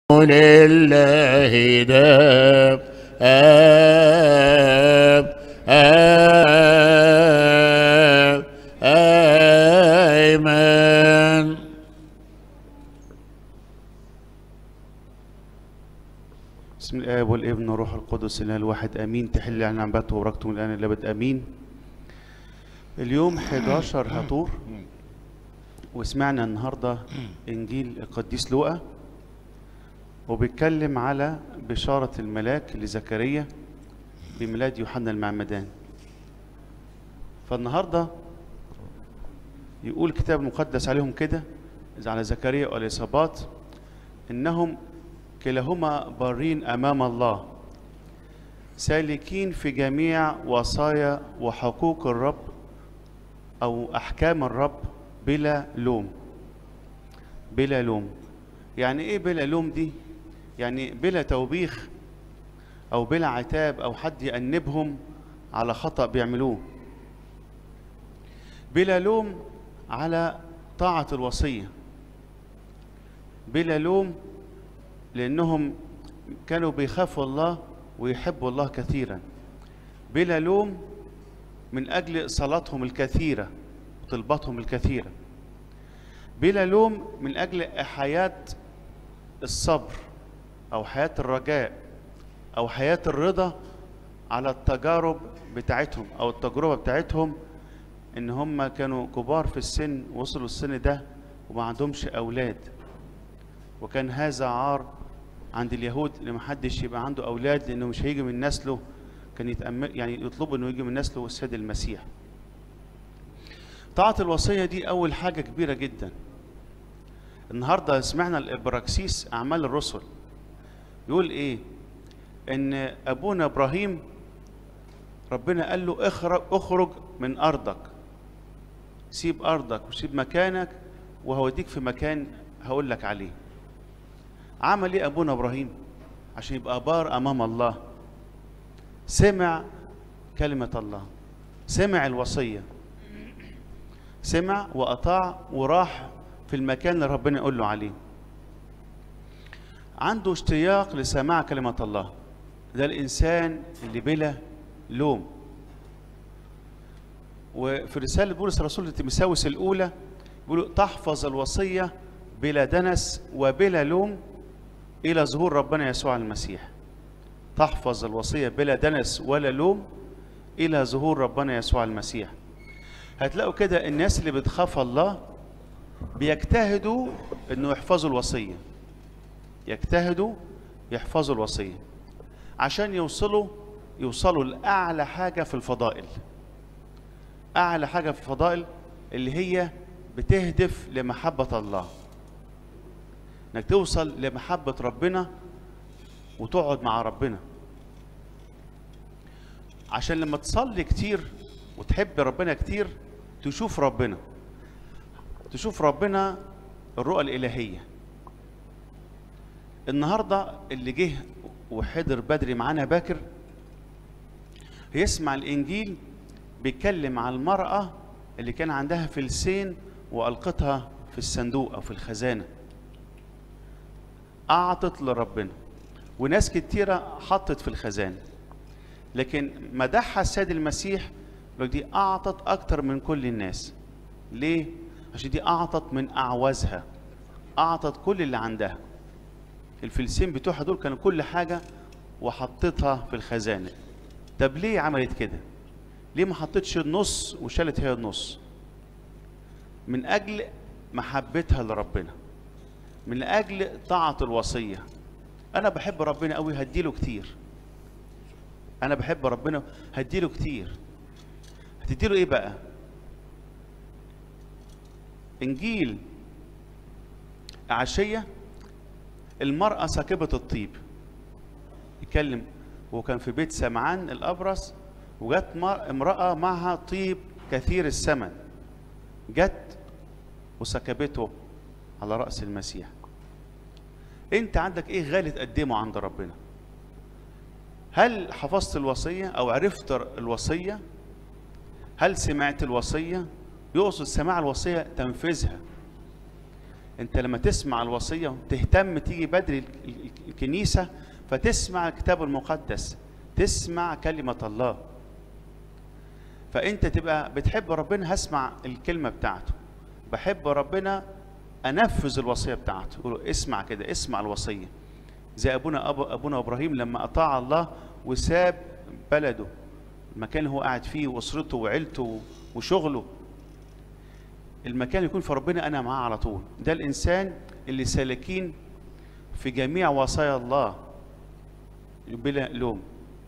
لله دام آب آب آمين بسم الآب والابن والروح القدس الإله الواحد آمين تحل على نعمته وبركته من الآن إلى الأبد آمين اليوم 11 هطور وسمعنا النهاردة إنجيل القديس لوقا وبيتكلم على بشارة الملاك لزكريا بميلاد يوحنا المعمدان فالنهاردة يقول الكتاب المقدس عليهم كده إذا على زكريا والإصابات إنهم كلاهما بارين أمام الله سالكين في جميع وصايا وحقوق الرب أو أحكام الرب بلا لوم بلا لوم يعني إيه بلا لوم دي؟ يعني بلا توبيخ أو بلا عتاب أو حد يأنبهم على خطأ بيعملوه بلا لوم على طاعة الوصية بلا لوم لأنهم كانوا بيخافوا الله ويحبوا الله كثيرا بلا لوم من أجل صلاتهم الكثيرة وطلباتهم الكثيرة بلا لوم من أجل حياة الصبر أو حياة الرجاء أو حياة الرضا على التجارب بتاعتهم أو التجربة بتاعتهم إن هم كانوا كبار في السن وصلوا السن ده وما عندهمش أولاد وكان هذا عار عند اليهود ان محدش يبقى عنده اولاد لانه مش هيجي من نسله كان يتأمل يعني يطلبوا انه يجي من نسله السيد المسيح طاعة الوصية دي أول حاجة كبيرة جدا النهاردة سمعنا الإبراكسيس أعمال الرسل يقول إيه إن أبونا إبراهيم ربنا قال له اخرج, اخرج من أرضك سيب أرضك وسيب مكانك وهوديك في مكان هقول لك عليه عمل ايه ابونا ابراهيم عشان يبقى بار امام الله سمع كلمه الله سمع الوصيه سمع واطاع وراح في المكان اللي ربنا يقول له عليه عنده اشتياق لسماع كلمه الله ده الانسان اللي بلا لوم وفي رساله بولس الرسول لتيموثاوس الاولى بيقول تحفظ الوصيه بلا دنس وبلا لوم إلى ظهور ربنا يسوع المسيح تحفظ الوصية بلا دنس ولا لوم إلى ظهور ربنا يسوع المسيح هتلاقوا كده الناس اللي بتخاف الله بيجتهدوا انه يحفظوا الوصية يجتهدوا يحفظوا الوصية عشان يوصلوا يوصلوا لأعلى حاجة في الفضائل أعلى حاجة في الفضائل اللي هي بتهدف لمحبة الله انك توصل لمحبة ربنا وتقعد مع ربنا عشان لما تصلي كتير وتحب ربنا كتير تشوف ربنا تشوف ربنا الرؤى الإلهية النهاردة اللي جه وحضر بدري معانا باكر يسمع الإنجيل بيتكلم عن المرأة اللي كان عندها فلسين وألقتها في الصندوق أو في الخزانة أعطت لربنا وناس كتيرة حطت في الخزانة لكن مدحها السيد المسيح لو دي أعطت أكتر من كل الناس ليه؟ عشان دي أعطت من أعوازها أعطت كل اللي عندها الفلسين بتوعها دول كانوا كل حاجة وحطتها في الخزانة طب ليه عملت كده؟ ليه ما حطتش النص وشالت هي النص؟ من أجل محبتها لربنا من اجل طاعه الوصيه انا بحب ربنا قوي هديله كتير انا بحب ربنا هديله كتير هتديله ايه بقى انجيل عشيه المراه ساكبه الطيب يتكلم وكان في بيت سمعان الابرص وجت امراه معها طيب كثير الثمن جت وسكبته على رأس المسيح انت عندك ايه غالي تقدمه عند ربنا هل حفظت الوصية او عرفت الوصية هل سمعت الوصية يقصد سماع الوصية تنفيذها انت لما تسمع الوصيه تهتم تيجي بدري ال- ال- الكنيسه فتسمع الكتاب المقدس تسمع كلمه الله فانت تبقى بتحب ربنا هسمع الكلمه بتاعته بحب ربنا انفذ الوصيه بتاعته يقولوا اسمع كده اسمع الوصيه زي ابونا أبو ابونا ابراهيم لما اطاع الله وساب بلده المكان اللي هو قاعد فيه واسرته وعيلته وشغله المكان اللي يكون في ربنا انا معاه على طول ده الانسان اللي سالكين في جميع وصايا الله بلا لوم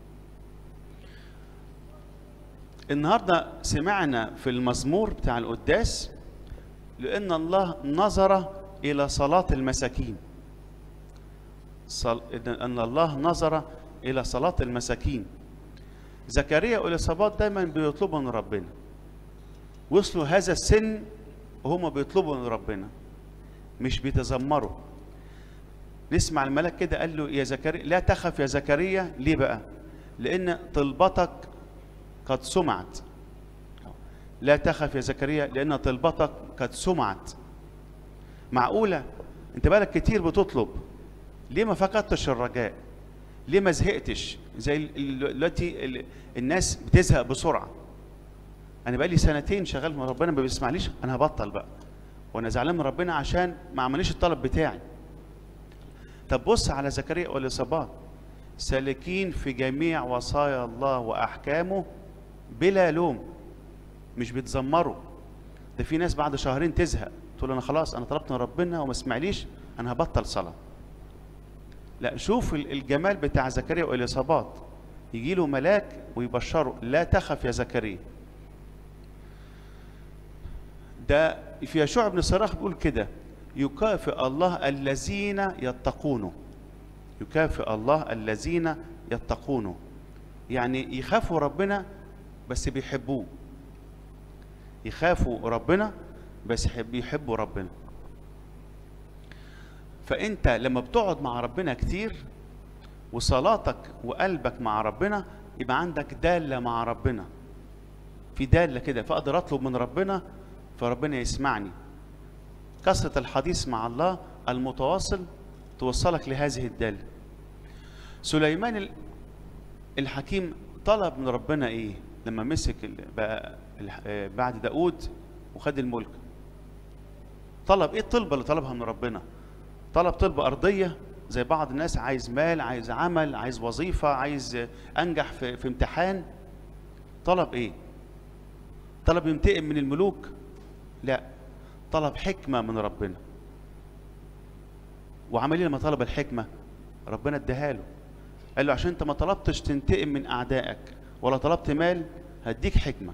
النهارده سمعنا في المزمور بتاع القداس لان الله نظر الى صلاه المساكين صل... ان الله نظر الى صلاه المساكين زكريا واليصابات دايما بيطلبوا من ربنا وصلوا هذا السن وهم بيطلبوا من ربنا مش بيتذمروا نسمع الملاك كده قال له يا زكريا لا تخف يا زكريا ليه بقى لان طلبتك قد سمعت لا تخف يا زكريا لان طلبتك قد سمعت معقوله انت بالك كتير بتطلب ليه ما فقدتش الرجاء ليه ما زهقتش زي ال- ال- دلوقتي ال- الناس بتزهق بسرعه انا بقالي سنتين شغال مع ربنا ما بيسمعليش انا هبطل بقى وانا زعلان من ربنا عشان ما عمليش الطلب بتاعي طب بص على زكريا واليصابات سالكين في جميع وصايا الله واحكامه بلا لوم مش بيتذمروا ده في ناس بعد شهرين تزهق تقول انا خلاص انا طلبت من ربنا وما سمعليش انا هبطل صلاه لا شوف ال- الجمال بتاع زكريا واليصابات يجي له ملاك ويبشره لا تخف يا زكريا ده في يشوع بن صراخ بيقول كده يكافئ الله الذين يتقونه يكافئ الله الذين يتقونه يعني يخافوا ربنا بس بيحبوه يخافوا ربنا بس يحب- بيحبوا ربنا فانت لما بتقعد مع ربنا كتير وصلاتك وقلبك مع ربنا يبقى عندك دالة مع ربنا في دالة كده فأقدر أطلب من ربنا فربنا يسمعني كثرة الحديث مع الله المتواصل توصلك لهذه الدالة سليمان ال- الحكيم طلب من ربنا ايه لما مسك ال- بقى ال- آه، بعد داود وخد الملك طلب ايه الطلبة اللي طلبها من ربنا طلب طلبة أرضية زي بعض الناس عايز مال عايز عمل عايز وظيفة عايز آه، أنجح في, في امتحان طلب ايه طلب ينتقم من الملوك لا طلب حكمة من ربنا وعمل ايه لما طلب الحكمة ربنا اداها له قال له عشان انت ما طلبتش تنتقم من اعدائك ولا طلبت مال هديك حكمة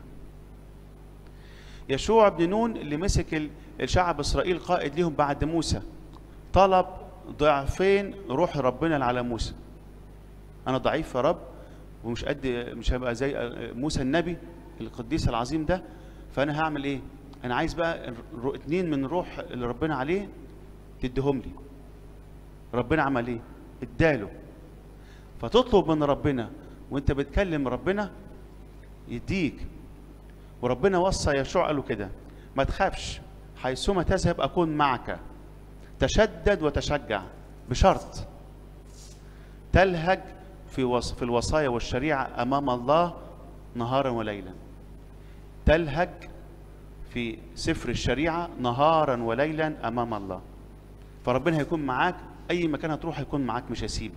يشوع بن نون اللي مسك ال- الشعب اسرائيل قائد ليهم بعد موسى طلب ضعفين روح ربنا اللي على موسى انا ضعيف يا رب ومش قد مش هبقى زي موسى النبي القديس العظيم ده فانا هعمل ايه انا عايز بقى الر- اتنين من روح اللي ربنا عليه تديهم لي ربنا عمل ايه اداله فتطلب من ربنا وانت بتكلم ربنا يديك وربنا وصى يشوع قال له كده ما تخافش حيثما تذهب اكون معك تشدد وتشجع بشرط تلهج في وص... في الوصايا والشريعه امام الله نهارا وليلا تلهج في سفر الشريعه نهارا وليلا امام الله فربنا هيكون معاك اي مكان هتروح هيكون معاك مش هيسيبك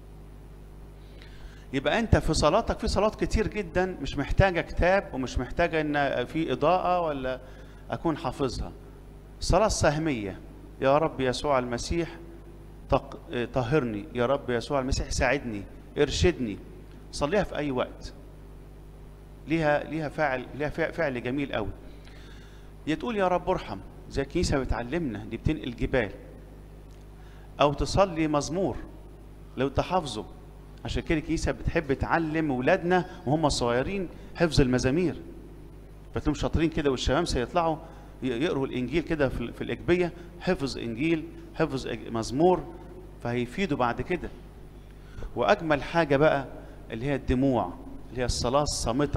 يبقى انت في صلاتك في صلاه كتير جدا مش محتاجه كتاب ومش محتاجه ان في اضاءه ولا اكون حافظها صلاه سهميه يا رب يسوع المسيح طق... اه، طهرني يا رب يسوع المسيح ساعدني ارشدني صليها في اي وقت ليها ليها فاعل ليها فع- فعل جميل قوي يا تقول يا رب ارحم زي الكنيسه بتعلمنا دي بتنقل جبال او تصلي مزمور لو تحافظه عشان كده الكنيسه بتحب تعلم ولادنا وهم صغيرين حفظ المزامير فتلاقيهم شاطرين كده والشمامسه يطلعوا ي- يقروا الانجيل كده في, ال- في الاجبيه حفظ انجيل حفظ إج- مزمور فهيفيدوا بعد كده واجمل حاجه بقى اللي هي الدموع اللي هي الصلاه الصامته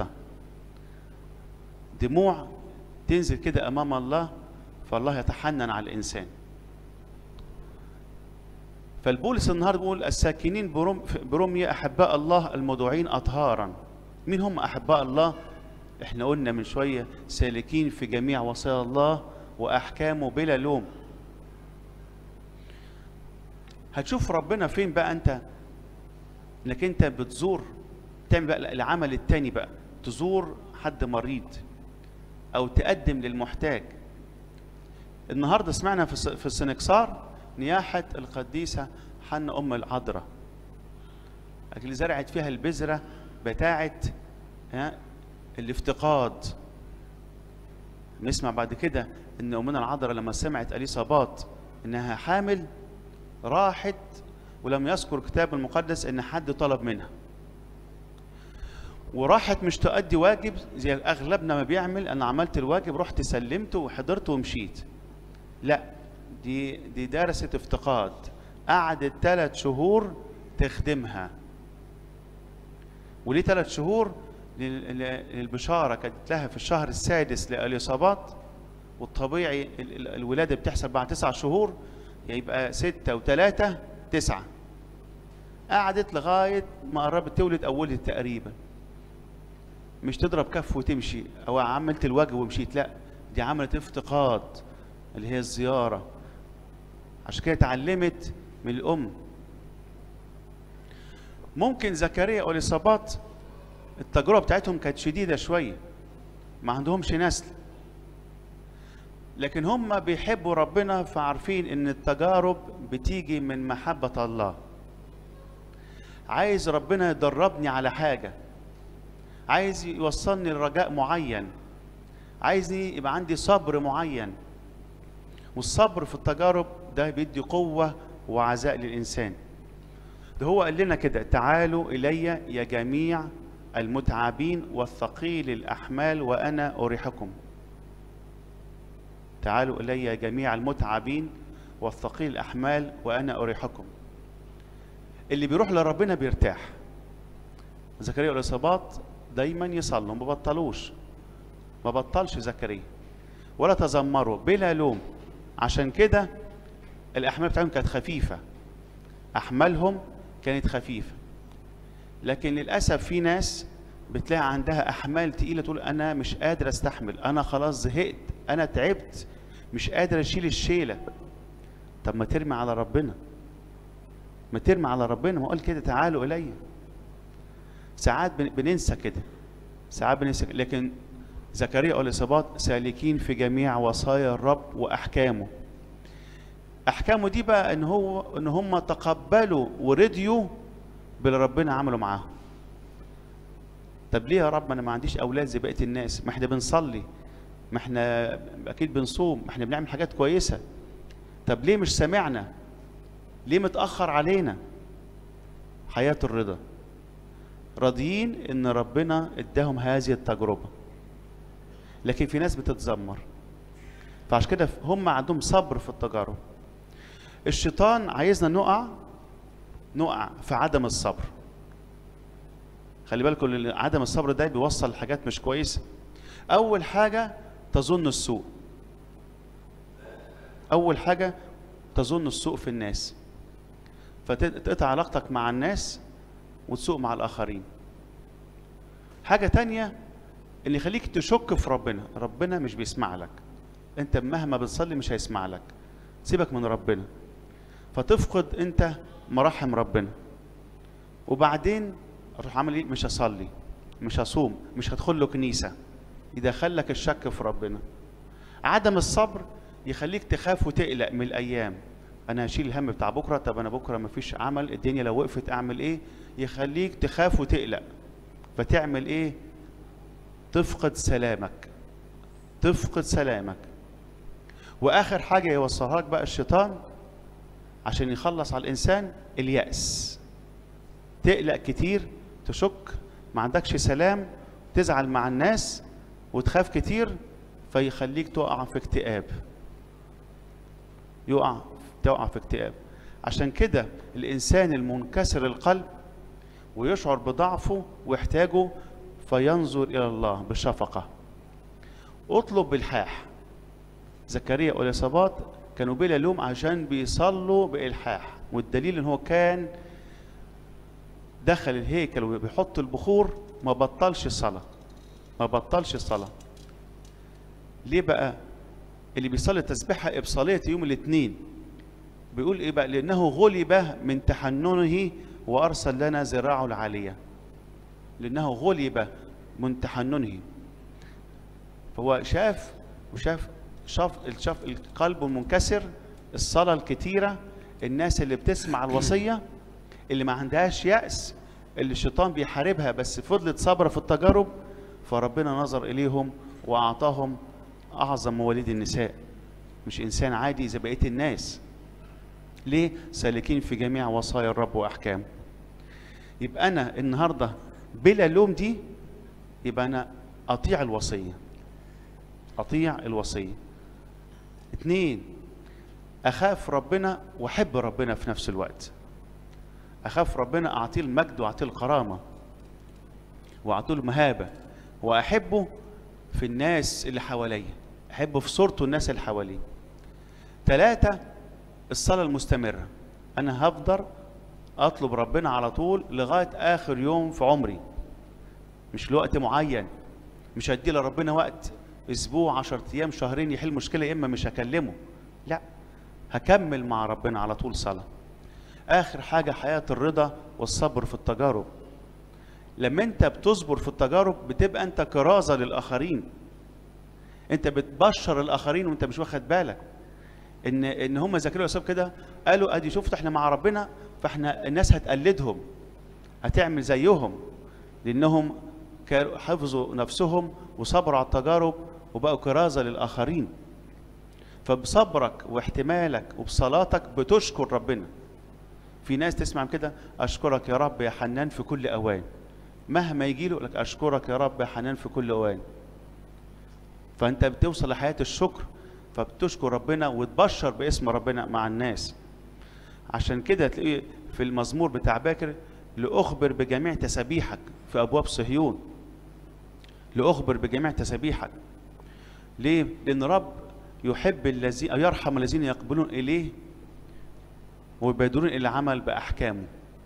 دموع تنزل كده امام الله فالله يتحنن على الانسان فالبولس النهارده بيقول الساكنين بروم بروميا احباء الله المدعوين اطهارا مين هم احباء الله احنا قلنا من شويه سالكين في جميع وصايا الله واحكامه بلا لوم هتشوف ربنا فين بقى انت انك انت بتزور تعمل بقى العمل التاني بقى تزور حد مريض او تقدم للمحتاج النهارده سمعنا في الس- في السنكسار نياحه القديسه حنا ام العذراء اللي زرعت فيها البذره بتاعه ها، الافتقاد نسمع بعد كده ان امنا العذراء لما سمعت اليصابات انها حامل راحت ولم يذكر الكتاب المقدس ان حد طلب منها وراحت مش تؤدي واجب زي اغلبنا ما بيعمل انا عملت الواجب رحت سلمته وحضرت ومشيت لا دي دي درست افتقاد قعدت ثلاث شهور تخدمها وليه ثلاث شهور لل- لل- للبشاره كانت لها في الشهر السادس لليصابات والطبيعي ال- ال- الولاده بتحصل بعد تسع شهور يبقى ستة وثلاثة تسعة قعدت لغاية ما قربت تولد أو ولدت تقريبا مش تضرب كف وتمشي أو عملت الواجب ومشيت لا دي عملت افتقاد اللي هي الزيارة عشان كده اتعلمت من الأم ممكن زكريا والإصابات التجربة بتاعتهم كانت شديدة شوية ما عندهمش نسل لكن هم بيحبوا ربنا فعارفين ان التجارب بتيجي من محبة الله عايز ربنا يدربني على حاجة عايز يوصلني لرجاء معين عايزني يبقى عندي صبر معين والصبر في التجارب ده بيدي قوة وعزاء للإنسان ده هو قال لنا كده تعالوا إلي يا جميع المتعبين والثقيل الأحمال وأنا أريحكم تعالوا إلي يا جميع المتعبين والثقيل الأحمال وأنا أريحكم اللي بيروح لربنا بيرتاح زكريا والإصابات دايما يصلوا ما بطلوش ما بطلش زكريا ولا تذمروا بلا لوم عشان كده الأحمال بتاعتهم كانت خفيفة أحمالهم كانت خفيفة لكن للأسف في ناس بتلاقي عندها أحمال تقيلة تقول أنا مش قادر أستحمل أنا خلاص زهقت أنا تعبت مش قادر أشيل الشيلة طب ما ترمي على ربنا ما ترمي على ربنا ما قال كده تعالوا إلي ساعات بن- بننسى كده ساعات بننسى لكن زكريا والإصابات سالكين في جميع وصايا الرب وأحكامه أحكامه دي بقى إن هو إن هم تقبلوا ورضيوا باللي ربنا عمله معاهم طب ليه يا رب ما انا ما عنديش اولاد زي بقيه الناس ما احنا بنصلي ما احنا اكيد بنصوم ما احنا بنعمل حاجات كويسه طب ليه مش سامعنا ليه متاخر علينا حياه الرضا راضيين ان ربنا اداهم هذه التجربه لكن في ناس بتتذمر فعشان كده هم عندهم صبر في التجارب الشيطان عايزنا نقع نقع في عدم الصبر خلي بالكم ان عدم الصبر ده بيوصل لحاجات مش كويسه اول حاجه تظن السوء اول حاجه تظن السوء في الناس فتقطع علاقتك مع الناس وتسوء مع الاخرين حاجه تانية اللي يخليك تشك في ربنا ربنا مش بيسمع لك انت مهما بتصلي مش هيسمع لك سيبك من ربنا فتفقد انت مراحم ربنا وبعدين اروح عامل ايه مش هصلي مش هصوم مش هدخل له كنيسه يدخلك الشك في ربنا عدم الصبر يخليك تخاف وتقلق من الايام انا هشيل الهم بتاع بكره طب انا بكره مفيش عمل الدنيا لو وقفت اعمل ايه يخليك تخاف وتقلق فتعمل ايه تفقد سلامك تفقد سلامك واخر حاجه يوصلها لك بقى الشيطان عشان يخلص على الانسان الياس تقلق كتير تشك ما عندكش سلام تزعل مع الناس وتخاف كتير فيخليك تقع في اكتئاب يقع تقع في اكتئاب عشان كده الانسان المنكسر القلب ويشعر بضعفه واحتاجه فينظر الى الله بشفقه اطلب بالحاح زكريا واليصابات كانوا بلا لوم عشان بيصلوا بالحاح والدليل ان هو كان دخل الهيكل وبيحط البخور ما بطلش الصلاة ما بطلش الصلاة ليه بقى اللي بيصلي التسبيحة إبصالية يوم الاثنين بيقول إيه بقى لأنه غلب من تحننه وأرسل لنا ذراعه العالية لأنه غلب من تحننه فهو شاف وشاف شاف شاف القلب المنكسر الصلاة الكتيرة الناس اللي بتسمع الوصية اللي ما عندهاش يأس اللي الشيطان بيحاربها بس فضلت صابرة في التجارب فربنا نظر إليهم وأعطاهم أعظم مواليد النساء مش إنسان عادي زي بقية الناس ليه؟ سالكين في جميع وصايا الرب وأحكامه يبقى أنا النهاردة بلا لوم دي يبقى أنا أطيع الوصية أطيع الوصية اتنين أخاف ربنا وأحب ربنا في نفس الوقت أخاف ربنا أعطيه المجد وأعطيه الكرامة وأعطيه المهابة وأحبه في الناس اللي حواليا أحبه في صورته الناس اللي حواليه ثلاثة الصلاة المستمرة أنا هفضل أطلب ربنا على طول لغاية آخر يوم في عمري مش لوقت معين مش هدي لربنا وقت أسبوع عشر أيام شهرين يحل مشكلة يا إما مش هكلمه لا هكمل مع ربنا على طول صلاة آخر حاجة حياة الرضا والصبر في التجارب لما أنت بتصبر في التجارب بتبقى أنت كرازة للآخرين أنت بتبشر الآخرين وأنت مش واخد بالك ان ان هم زكريا ويوسف كده قالوا ادي شفت احنا مع ربنا فاحنا الناس هتقلدهم هتعمل زيهم لانهم كانوا حفظوا نفسهم وصبروا على التجارب وبقوا كرازه للاخرين فبصبرك واحتمالك وبصلاتك بتشكر ربنا في ناس تسمع كده اشكرك يا رب يا حنان في كل اوان مهما يجي له لك اشكرك يا رب يا حنان في كل اوان فانت بتوصل لحياه الشكر فبتشكر ربنا وتبشر باسم ربنا مع الناس عشان كده تلاقيه في المزمور بتاع باكر لأخبر بجميع تسابيحك في أبواب صهيون لأخبر بجميع تسابيحك ليه؟ لأن رب يحب الذين أو يرحم الذين يقبلون إليه ويبادرون إلى العمل بأحكامه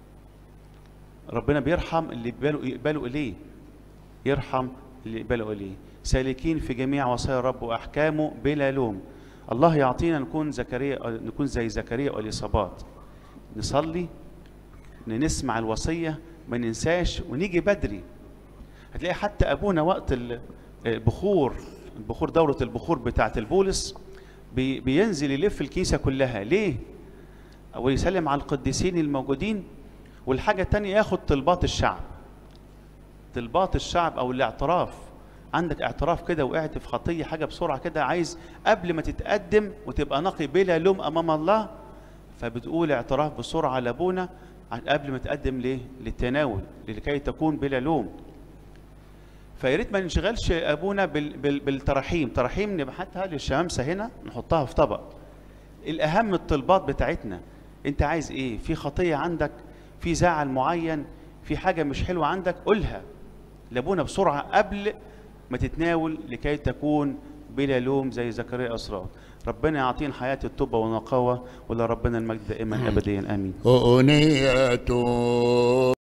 ربنا بيرحم اللي يقبلوا يقبلوا إليه يرحم اللي يقبلوا إليه سالكين في جميع وصايا الرب واحكامه بلا لوم الله يعطينا نكون زكريا نكون زي زكريا واليصابات نصلي نسمع الوصيه ما ننساش ونيجي بدري هتلاقي حتى ابونا وقت البخور البخور دوره البخور بتاعه البولس بي بينزل يلف الكنيسه كلها ليه ويسلم على القديسين الموجودين والحاجه الثانيه ياخد طلبات الشعب طلبات الشعب او الاعتراف عندك اعتراف كده وقعت في خطيه حاجه بسرعه كده عايز قبل ما تتقدم وتبقى نقي بلا لوم امام الله فبتقول اعتراف بسرعه لابونا قبل ما تقدم ليه للتناول لكي تكون بلا لوم فيا ريت ما ننشغلش ابونا بال بال بالتراحيم تراحيم نبعتها للشمامسه هنا نحطها في طبق الاهم الطلبات بتاعتنا انت عايز ايه في خطيه عندك في زعل معين في حاجه مش حلوه عندك قولها لابونا بسرعه قبل ما تتناول لكي تكون بلا لوم زي زكريا أسرار ربنا يعطينا حياة التوبة والنقاوة ولا ربنا المجد دائما أبديا آمين أغنية